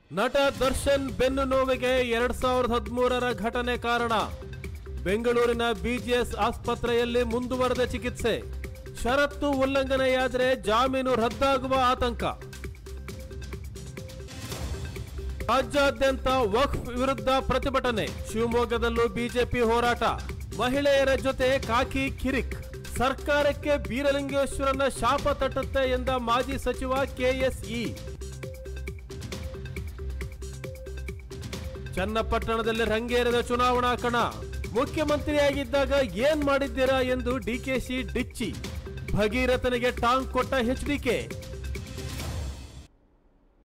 ನಟ ದರ್ಶನ್ ಬೆನ್ನು ನೋವಿಗೆ ಎರಡ್ ಸಾವಿರದ ಹದಿಮೂರರ ಘಟನೆ ಕಾರಣ ಬೆಂಗಳೂರಿನ ಬಿಜಿಎಸ್ ಆಸ್ಪತ್ರೆಯಲ್ಲಿ ಮುಂದುವರೆದ ಚಿಕಿತ್ಸೆ ಷರತ್ತು ಉಲ್ಲಂಘನೆಯಾದರೆ ಜಾಮೀನು ರದ್ದಾಗುವ ಆತಂಕ ರಾಜ್ಯಾದ್ಯಂತ ವಕ್ಫ್ ವಿರುದ್ಧ ಪ್ರತಿಭಟನೆ ಶಿವಮೊಗ್ಗದಲ್ಲೂ ಬಿಜೆಪಿ ಹೋರಾಟ ಮಹಿಳೆಯರ ಜೊತೆ ಕಾಕಿ ಕಿರಿಕ್ ಸರ್ಕಾರಕ್ಕೆ ಬೀರಲಿಂಗೇಶ್ವರನ ಶಾಪ ತಟ್ಟುತ್ತೆ ಎಂದ ಮಾಜಿ ಸಚಿವ ಕೆಎಸ್ಇ ಚನ್ನಪಟ್ಟಣದಲ್ಲಿ ರಂಗೇರಿದ ಚುನಾವಣಾ ಕಣ ಮುಖ್ಯಮಂತ್ರಿಯಾಗಿದ್ದಾಗ ಏನ್ ಮಾಡಿದ್ದೀರಾ ಎಂದು ಡಿಕೆಶಿ ಡಿಚ್ಚಿ ಭಗೀರಥನಿಗೆ ಟಾಂಗ್ ಕೊಟ್ಟ ಎಚ್ಡಿಕೆ